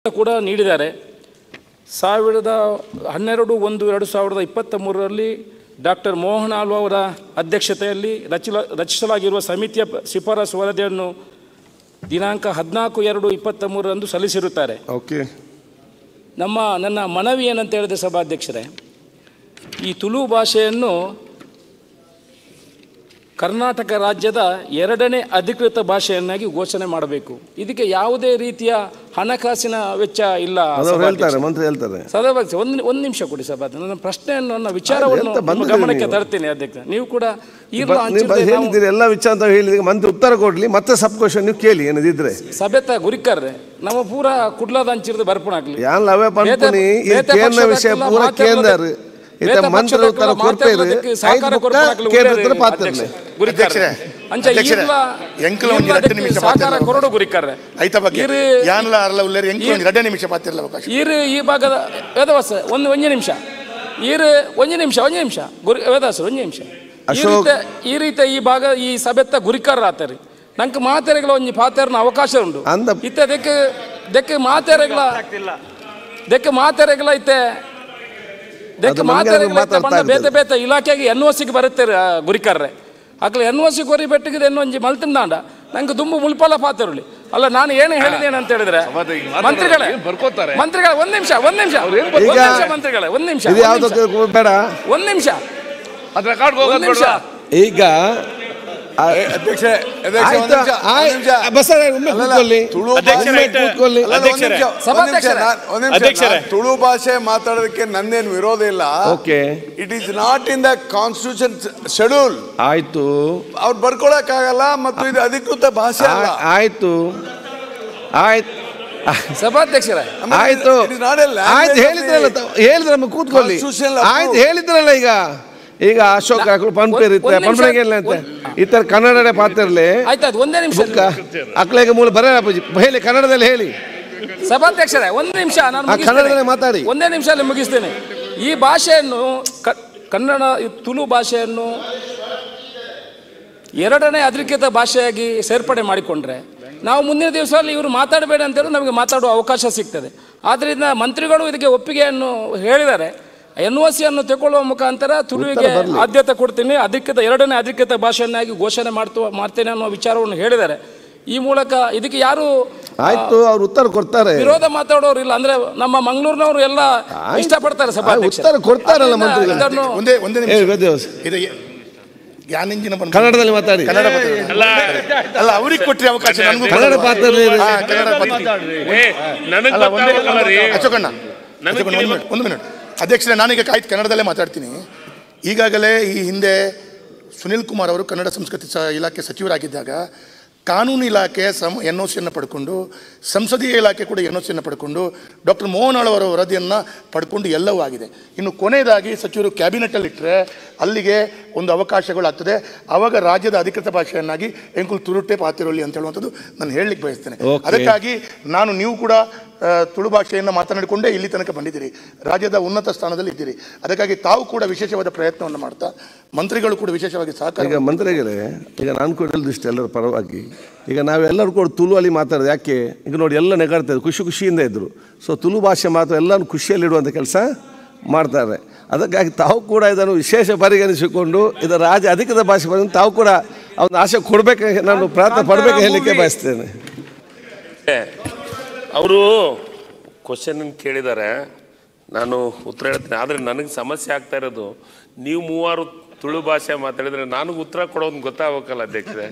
ಕೂಡ ನೀಡಿದ್ದಾರೆ ಸಾವಿರದ ಹನ್ನೆರಡು ಒಂದು ಎರಡು ಸಾವಿರದ ಇಪ್ಪತ್ತ ಮೂರರಲ್ಲಿ ಡಾಕ್ಟರ್ ಮೋಹನ್ ಆಳ್ವ ಅವರ ಅಧ್ಯಕ್ಷತೆಯಲ್ಲಿ ರಚಿಲ ರಚಿಸಲಾಗಿರುವ ಸಮಿತಿಯ ಪ- ಶಿಫಾರಸು ವರದಿಯನ್ನು ದಿನಾಂಕ ಹದಿನಾಲ್ಕು ಎರಡು ಇಪ್ಪತ್ತ ಮೂರರಂದು ಸಲ್ಲಿಸಿರುತ್ತಾರೆ ಓಕೆ ನಮ್ಮ ನನ್ನ ಮನವಿ ಏನಂತ ಹೇಳಿದೆ ಸಭಾಧ್ಯಕ್ಷರೇ ಈ ತುಳು ಭಾಷೆಯನ್ನು ಕರ್ನಾಟಕ ರಾಜ್ಯದ ಎರಡನೇ ಅಧಿಕೃತ ಭಾಷೆಯನ್ನಾಗಿ ಘೋಷಣೆ ಮಾಡಬೇಕು ಇದಕ್ಕೆ ಯಾವುದೇ ರೀತಿಯ ಹಣಕಾಸಿನ ವೆಚ್ಚ ಇಲ್ಲ ಅದವ್ರು ಹೇಳ್ತಾರೆ ಸಭಾಧ್ಯಕ್ಷರೇ. ಮಂತ್ರಿ ಹೇಳ್ತಾರೆ ಸದಾಭಾಗ್ಯ ಒಂದು ಒಂದು ನಿಮಿಷ ಕೊಡಿ ಸಭಾ ನನ್ನ ಪ್ರಶ್ನೆಯನ್ನು ನನ್ನ ವಿಚಾರವನ್ನು ಎಂತ ನಿಮ್ಮ ಬಂದಿದ್ದೀರಿ ಗಮನಕ್ಕೆ ನೀವು? ತರ್ತೀನಿ ಅಧ್ಯಕ್ಷ ನೀವು ಕೂಡ ಈರ್ಲ ಬ- ನೀವು ಹಂಚಿದ್ರೆ ಬ- ನಾವು ಹೇಳಿದ್ದೀರಿ ಎಲ್ಲ ವಿಚಾರ ಅಂತ ಹೇಳಿದ್ರೆ ಮಂತ್ರಿ ಉತ್ತರ ಕೊಡ್ಲಿ ಮತ್ತೆ ಸಬ್ ಕ್ವಶನ್ ನೀವು ಕೇಳಿ ಏನದಿದ್ರೆ ಸಭೆತ ಗುರಿಕರ್ರೆ ನಮ್ಮ ಪೂರ ಕುಡ್ಲದ ಹಂಚಿರ್ದು ಬರ್ಪಣಾಗ್ಲಿ ಯಾನ್ ಲವೆ ಪಂಪುನಿ ಈ ಬೇತೆ ಕೇಂದ್ರ ಪಕ್ಷದ ವಿಷಯ ಕೆಲ ಪೂರ ಮಾತಾಡ್ಲೋದಕ್ಕೆ- ಕೇಂದ್ರ ಬೇತೆ ಇತ್ತ ಪಕ್ಷದ ಮಂತ್ರಿ ಕೆಲ ಉತ್ತರ ಕೊಡ್ಪೇರು ಮಾತಾಡ್ಲೋದಕ್ಕೆ ಸಹಕಾರ ಐದು ಕೊಡ್ಪಣಾಗ್ಲಿ ಕೇಂದ್ರ ಉಳ್ಳೇರಿ ಉತ್ತರ ಪಾತ್ರನೆ ಅಧ್ಯಕ್ಷ. ಗುರಿಕರ್ರೆ. ಅಧ್ಯಕ್ಷರೇ, ಅಂಚ ಅಧ್ಯಕ್ಷರೇ, ಈರ್ಲ ಎಂಕಲ ಒಂದು ಈರ್ಲ ಎರಡು ಅದಕ್ಕೆ ನಿಮಿಷ ಸಹಕಾರ ಮಾತಾಡಲು ಕೊರಡು ಗುರಿಕರ್ರೆ ಐತ ಬಗ್ಗೆ ಇರು ಯಾನ್ಲ ಅರ್ಲ ಉಳ್ಳೇರಿ ಎಂಕಲ ಒಂದು ಎರಡೇ ನಿಮಿಷ ಮಾತಿರಲ್ಲ ಅವಕಾಶ ಈರು ಈ ಭಾಗದ ವೇದವಾಸ ಒಂದು ಒಂಜಿ ನಿಮಿಷ ಈರು ಒಂಜಿ ನಿಮಿಷ ಒಂಜಿ ನಿಮಿಷ ಗುರಿ ವೇದವಾಸ ಒಂಜಿ ನಿಮಿಷ ಈ ಅಶೋಕ್. ರೀತಿ ಈ ರೀತಿ ಈ ಭಾಗ ಈ ಸಭೆತ್ತ ಗುರಿಕಾರ ಆತರಿ ನಂಗೆ ಮಾತೆರೆಗಳ ಒಂಜಿ ಪಾತೆರನ ಅವಕಾಶ ಉಂಟು ಅಂದ- ಇತ್ತ ದೆಕ್ಕೆ ದೆಕ್ಕೆ ಮಾತೆರೆಗಳ ದೆಕ್ಕೆ ಮಾತೆರೆಗಳ ಇತ್ತೆ ದೆಕ್ಕೆ ಅದು ನಮ್ಗೆ ಮಾತೆರೆಗಳ ಇತ್ತೆ ಮಾತಾಡ್ತಾ ಬಂದ ಬೇತೆ ಇರ್ತದೆ. ಬೇತೆ ಇಲಾಖೆಗೆ ಎನ್ ಒ ಸಿಗೆ ಬರುತ್ತಾರೆ ಗುರಿಕಾರ್ರೆ ಅಕ್ಲ ಎನ್ ಒ ಸಿ ಕೊರಿ ಬೆಟ್ಟಿಗೆ ಎನ್ನು ಒಂಜಿ ಮಲ್ತಿಂದಾಂಡ ನಂಗೆ ತುಂಬ ಮುಲ್ಪಲ ಪಾತೆರುಳಿ ಅಲ್ಲ ನಾನು ಏನು ಹೇಳಿದ್ದೇನೆ ಅಂತ ಹೇಳಿದ್ರೆ ಮಂತ್ರಿಗಳೇ ಬರ್ಕೋತಾರೆ ಮಂತ್ರಿಗಳ ಒಂದ್ ನಿಮಿಷ ಒಂದ್ ನಿಮಿಷ ಒಂದ್ ಈಗ ನಿಮಿಷ ಮಂತ್ರಿಗಳೇ ಒಂದ್ ನಿಮಿಷ ಇದು ಯಾವ್ದು ಬೇಡ ಒಂದ್ ನಿಮಿಷ ಅದ್ರ ಕಾರ್ಡ್ ಒಂದ್ ನಿಮಿಷ ಈಗ ಆ- ಅಧ್ಯಕ್ಷ ಆಯ್ತು, ಆಯ್ತು. ಬಸ್ಸಾರೆ, ಒಮ್ಮೆ ಕೂತ್ಕೊಳ್ಳಿ. ತುಳು ಅಧ್ಯಕ್ಷರೇ, ಭಾಷೆ- ಆಯ್ತು. ಕೂತ್ಕೊಳ್ಳಿ. ಅಲ್ಲ, ಒಂದ್ ನಿಮಿಷ, ಒಂದ್ ನಿಮಿಷ, ಸಭಾಧ್ಯಕ್ಷರೇ. ನಾನ್- ಒಂದ್ ನಿಮಿಷ, ಅಧ್ಯಕ್ಷರೇ. ನಾನ್ ತುಳು ಭಾಷೆ ಮಾತಾಡೋದಕ್ಕೆ ನಂದೇನು ವಿರೋಧ ಇಲ್ಲ okay it is not in the constitution schedule ಆಯ್ತು ಅವ್ರು ಬರ್ಕೊಳಕ್ ಆಗಲ್ಲ ಮತ್ತು ಇದು ಅಧಿಕೃತ ಭಾಷೆ ಅಲ್ಲ ಆ- ಆಯ್ತು ಆಯ್ತು ಸಭಾಧ್ಯಕ್ಷರೇ ಆಮೇಲೆ ಆಯ್ತು it is not a language ಆಯ್ತು of ಹೇಳಿದ್ರಲ್ಲ the- ತ- ಹೇಳಿದ್ರೆ ನಮಗೆ ಕೂತ್ಕೊಳ್ಳಿ Constitutional approval. ಆಯ್ತು ಹೇಳಿದ್ರಲ್ಲ ಈಗ ಈಗ ಅಶೋಕ್ ಹಾಕಲು ಪಂಪೇರ್ ಇತ್ತೆ ಒಂದ್ ನಿಮಿಷ. ಪಂಪಣಿಗೆ ಇಲ್ಲ ಅಂತೆ ಈ ಥರ ಕನ್ನಡನೇ ಪಾತಿರ್ಲಿ ಆಯ್ತಾಯ್ತು ಒಂದೇ ನಿಮಿಷ ಬುಕ್ಕ ಅಕ್ಲೆಗೆ ಮೂಲ ಬರ ಹೇಳಿ ಕನ್ನಡದಲ್ಲಿ ಹೇಳಿ ಸಭಾಧ್ಯಕ್ಷರೇ ಒಂದ್ ನಿಮಿಷ ನಾನು ಆ, ಮುಗಿಸ್ತೇನೆ. ಕನ್ನಡದಲ್ಲೇ ಮಾತಾಡಿ. ಒಂದೇ ನಿಮಿಷದಲ್ಲಿ ಮುಗಿಸ್ತೇನೆ ಈ ಭಾಷೆಯನ್ನು ಕ- ಕನ್ನಡ ಈ ತುಳು ಭಾಷೆಯನ್ನು ಎರಡನೇ ಅಧಿಕೃತ ಭಾಷೆಯಾಗಿ ಸೇರ್ಪಡೆ ಮಾಡಿಕೊಂಡ್ರೆ ನಾವು ಮುಂದಿನ ದಿವಸದಲ್ಲಿ ಇವರು ಮಾತಾಡಬೇಡ ಅಂತೇಳಿ ನಮಗೆ ಮಾತಾಡುವ ಅವಕಾಶ ಸಿಗ್ತದೆ ಆದ್ದರಿಂದ ಮಂತ್ರಿಗಳು ಇದಕ್ಕೆ ಒಪ್ಪಿಗೆಯನ್ನು ಹೇಳಿದ್ದಾರೆ ಎನ್ ಒ ಸಿಯನ್ನು ತಗೊಳ್ಳುವ ಮುಖಾಂತರ ತುಳುವಿಗೆ ಬರ್ಲಿ. ಆದ್ಯತೆ ಕೊಡ್ತೀನಿ ಅಧಿಕೃತ ಎರಡನೇ ಅಧಿಕೃತ ಭಾಷೆಯನ್ನಾಗಿ ಘೋಷಣೆ ಮಾಡ್ತು ಮಾಡ್ತೇನೆ ಅನ್ನುವ ವಿಚಾರವನ್ನು ಹೇಳಿದ್ದಾರೆ ಈ ಮೂಲಕ ಇದಕ್ಕೆ ಯಾರು ಆಯ್ತು ಅವ್ರು ಉತ್ತರ ಕೊಡ್ತಾರೆ ವಿರೋಧ ಮಾತಾಡೋರು ಇಲ್ಲ ಅಂದ್ರೆ ನಮ್ಮ ಮಂಗಳೂರಿನವರು ಎಲ್ಲ ಆಯ್ತು. ಇಷ್ಟಪಡ್ತಾರೆ ಸಭಾಧ್ಯಕ್ಷರು. ಉತ್ತರ ಕೊಡ್ತಾರಲ್ಲ ಅದರಿಂದ ಮಂತ್ರಿಗಳು. ಇದನ್ನು ಒಂದೇ ಒಂದೇ ಏ ನಿಮಿಷ ವೇದವ್ಯಾಸ, ಇದು ಯಾನಿಂಜಿನ ಬಂದು ಕನ್ನಡದಲ್ಲಿ ಮಾತಾಡಿ ಕನ್ನಡ ಪತ್ರ. ಅಲ್ಲ ಅವ್ರಿಗೆ ಕೊಟ್ರಿ ಅವಕಾಶ ನನಗೂ ಕನ್ನಡ ಪಾತ್ರದಲ್ಲಿ ಹಾ, ಕನ್ನಡ ಪತ್ರ. ನನಗೆ ಅಲ್ಲ, ಒಂದೇ- ಗೊತ್ತಾಗಲ್ಲ ರೀ ಅಶೋಕಣ್ಣ ನನಗೆ ಅಶೋಕಣ್ಣ, ಒಂದು ಮಿನಿಟ್ ಒಂದು ಮಿನಿಟ್ ಅಧ್ಯಕ್ಷರೇ ನಾನೀಗ ಕಾಯ್ತು ಕನ್ನಡದಲ್ಲೇ ಮಾತಾಡ್ತೀನಿ ಈಗಾಗಲೇ ಈ ಹಿಂದೆ ಸುನಿಲ್ ಕುಮಾರ್ ಅವರು ಕನ್ನಡ ಸಂಸ್ಕೃತಿ ಸ ಇಲಾಖೆ ಸಚಿವರಾಗಿದ್ದಾಗ ಕಾನೂನು ಇಲಾಖೆ ಸಮ್ ಎನ್ ಒ ಸಿಯನ್ನು ಪಡ್ಕೊಂಡು ಸಂಸದೀಯ ಇಲಾಖೆ ಕೂಡ ಎನ್ ಒ ಸಿಯನ್ನು ಪಡ್ಕೊಂಡು ಡಾಕ್ಟರ್ ಮೋಹನ್ ಆಳ್ವರ ವರದಿಯನ್ನು ಪಡ್ಕೊಂಡು ಎಲ್ಲವೂ ಆಗಿದೆ ಇನ್ನು ಕೊನೆಯದಾಗಿ ಸಚಿವರು ಕ್ಯಾಬಿನೆಟಲ್ಲಿ ಇಟ್ಟರೆ ಅಲ್ಲಿಗೆ ಒಂದು ಅವಕಾಶಗಳಾಗ್ತದೆ ಆವಾಗ ರಾಜ್ಯದ ಅಧಿಕೃತ ಭಾಷೆಯನ್ನಾಗಿ ಎಂಕುಲ್ ತುರುಟೆ ಪಾತಿರೊಳ್ಳಿ ಅಂತ ಹೇಳುವಂಥದ್ದು ನಾನು ಹೇಳಲಿಕ್ಕೆ ಬಯಸ್ತೇನೆ Okay. ಅದಕ್ಕಾಗಿ ನಾನು ನೀವು ಕೂಡ ಆ, ತುಳು ಭಾಷೆಯನ್ನು ಮಾತನಾಡಿಕೊಂಡೇ ಇಲ್ಲಿ ತನಕ ಬಂದಿದ್ದೀರಿ ರಾಜ್ಯದ ಉನ್ನತ ಸ್ಥಾನದಲ್ಲಿ ಇದ್ದೀರಿ ಅದಕ್ಕಾಗಿ ತಾವು ಕೂಡ ವಿಶೇಷವಾದ ಪ್ರಯತ್ನವನ್ನು ಮಾಡ್ತಾ ಮಂತ್ರಿಗಳು ಕೂಡ ವಿಶೇಷವಾಗಿ ಸಹಕಾರ ಈಗ ಮಂತ್ರಿಗಳೇ ಈಗ ನಾನು ಕೂಡ ಹೇಳಿದಷ್ಟು ಎಲ್ಲರ ಪರವಾಗಿ ಈಗ ನಾವೆಲ್ಲರೂ ಕೂಡ ತುಳು ಅಲ್ಲಿ ಮಾತಾಡೋದು ಯಾಕೆ ಈಗ ನೋಡಿ ಎಲ್ಲ ನೆಗಾಡ್ತಾ ಇದ್ರು ಖುಷಿ ಖುಷಿಯಿಂದ ಇದ್ದರು ಸೊ ತುಳು ಭಾಷೆ ಮಾತು ಎಲ್ಲರೂ ಖುಷಿಯಲ್ಲಿಡುವಂಥ ಕೆಲಸ ಮಾಡ್ತಾರೆ ಅದಕ್ಕಾಗಿ ತಾವು ಕೂಡ ಇದನ್ನು ವಿಶೇಷ ಪರಿಗಣಿಸಿಕೊಂಡು ಇದರ ರಾಜ್ಯ ಅಧಿಕೃತ ಭಾಷೆ ಬಂದು ತಾವು ಕೂಡ ಒಂದು ಆಸೆ ಕೊಡಬೇಕು ನಾನು ಪ್ರಾರ್ಥನೆ ಪಡಬೇಕು ಹೇಳಲಿಕ್ಕೆ ಬಯಸ್ತೇನೆ ಅವರು ಕ್ವಶನ್ ಕೇಳಿದ್ದಾರೆ ನಾನು ಉತ್ತರ ಹೇಳ್ತೀನಿ ಆದರೆ ನನಗೆ ಸಮಸ್ಯೆ ಆಗ್ತಾ ಇರೋದು ನೀವು ಮೂವಾರು ತುಳು ಭಾಷೆ ಮಾತಾಡಿದ್ರೆ ನನಗೆ ಉತ್ತರ ಕೊಡೋದು ಗೊತ್ತಾಗಬೇಕಲ್ಲ ಅಧ್ಯಕ್ಷರೇ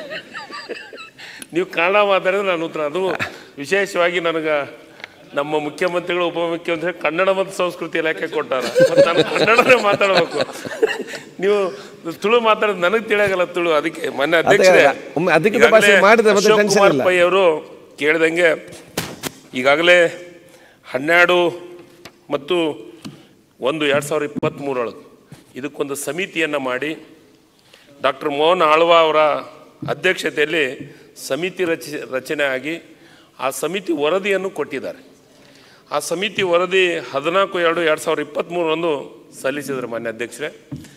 ನೀವು ಕನ್ನಡ ಮಾತಾಡಿದ್ರೆ ನಾನು ಉತ್ತರ ಅದು ವಿಶೇಷವಾಗಿ ನನಗೆ ನಮ್ಮ ಮುಖ್ಯಮಂತ್ರಿಗಳು ಉಪಮುಖ್ಯಮಂತ್ರಿ ಕನ್ನಡ ಮತ್ತು ಸಂಸ್ಕೃತಿ ಇಲಾಖೆ ಕೊಟ್ಟಾರ ಮತ್ತು ನಾನು ಕನ್ನಡನೇ ಮಾತಾಡಬೇಕು ನೀವು ತುಳು ಮಾತಾಡೋದು ನನಗೆ ತಿಳಿಯಾಗಲ್ಲ ತುಳು ಅದಕ್ಕೆ ಮೊನ್ನೆ ಅಧ್ಯಕ್ಷರೇ ಒಮ್ಮೆ ಅಧಿಕೃತ ಭಾಷೆ ಈಗಾಗಲೇ ಮಾಡಿದ್ರೆ ಮತ್ತೆ ಅಶೋಕ್ tension ಕುಮಾರ್ ಇಲ್ಲ. ಪೈ ಅವರು ಕೇಳಿದಂಗೆ ಈಗಾಗಲೇ ಹನ್ನೆರಡು ಮತ್ತು ಒಂದು ಎರಡು ಸಾವಿರದ ಇಪ್ಪತ್ತ್ಮೂರೊಳಗೆ ಇದಕ್ಕೊಂದು ಸಮಿತಿಯನ್ನು ಮಾಡಿ ಡಾಕ್ಟರ್ ಮೋಹನ್ ಆಳ್ವ ಅವರ ಅಧ್ಯಕ್ಷತೆಯಲ್ಲಿ ಸಮಿತಿ ರಚಿ ರಚನೆ ಆಗಿ ಆ ಸಮಿತಿ ವರದಿಯನ್ನು ಕೊಟ್ಟಿದ್ದಾರೆ ಆ ಸಮಿತಿ ವರದಿ ಹದಿನಾಲ್ಕು ಎರಡು ಎರಡು ಸಾವಿರದ ಇಪ್ಪತ್ತ್ಮೂರರಂದು ಸಲ್ಲಿಸಿದರು ಮಾನ್ಯ ಅಧ್ಯಕ್ಷರೇ